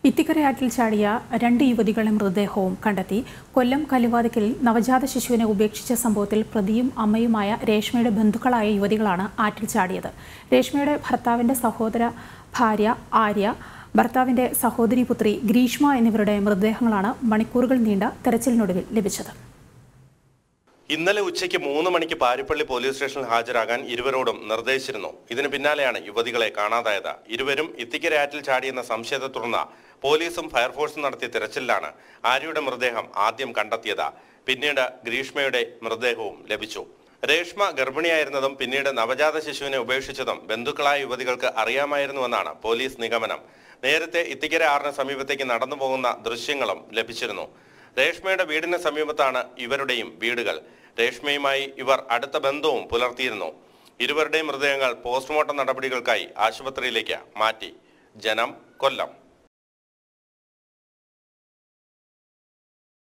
ഇത്തിക്കരയാറ്റിൽ ചാടിയ രണ്ട് യുവതികളുടെ മൃതദേഹവും കണ്ടെത്തി കൊല്ലം കല്ലുവാതിക്കൽ നവജാത ശിശുവിനെ ഉപേക്ഷിച്ച സംഭവത്തിൽ പ്രതിയും അമ്മയുമായ രേഷ്മയുടെ ബന്ധുക്കളായ യുവതികളാണ് ആറ്റിൽ ചാടിയത് രേഷ്മയുടെ ഭർത്താവിന്റെ സഹോദര ഭാര്യ ആര്യ ഭർത്താവിന്റെ സഹോദരി പുത്രി ഗ്രീഷ്മ എന്നിവരുടെ മൃതദേഹങ്ങളാണ് മണിക്കൂറുകൾ നീണ്ട തെരച്ചിലിനൊടുവിൽ ലഭിച്ചത് ഇന്നലെ ഉച്ചയ്ക്ക് മൂന്ന് മണിക്ക് പാരിപ്പള്ളി പോലീസ് സ്റ്റേഷനിൽ ഹാജരാകാൻ ഇരുവരോടും നിർദ്ദേശിച്ചിരുന്നു ഇതിന് പിന്നാലെയാണ് യുവതികളെ കാണാതായത് ഇരുവരും ഇത്തിക്കരയാറ്റിൽ ചാടിയെന്ന സംശയത്തെ തുടർന്ന് പോലീസും ഫയർഫോഴ്സും നടത്തിയ തിരച്ചിലാണ് ആര്യയുടെ മൃതദേഹം ആദ്യം കണ്ടെത്തിയത് പിന്നീട് ഗ്രീഷ്മയുടെ മൃതദേഹവും ലഭിച്ചു രേഷ്മ ഗർഭിണിയായിരുന്നതും പിന്നീട് നവജാത ശിശുവിനെ ഉപേക്ഷിച്ചതും ബന്ധുക്കളായ യുവതികൾക്ക് അറിയാമായിരുന്നുവെന്നാണ് പോലീസ് നിഗമനം നേരത്തെ ഇത്തിക്കര ആറിന് സമീപത്തേക്ക് നടന്നു പോകുന്ന ദൃശ്യങ്ങളും ലഭിച്ചിരുന്നു രേഷ്മയുടെ വീടിന് സമീപത്താണ് ഇവരുടെയും വീടുകൾ രേഷ്മയുമായി ഇവർ അടുത്ത ബന്ധവും പുലർത്തിയിരുന്നു ഇരുവരുടെയും മൃതദേഹങ്ങൾ പോസ്റ്റ്മോർട്ടം നടപടികൾക്കായി ആശുപത്രിയിലേക്ക് മാറ്റി ജനം കൊല്ലം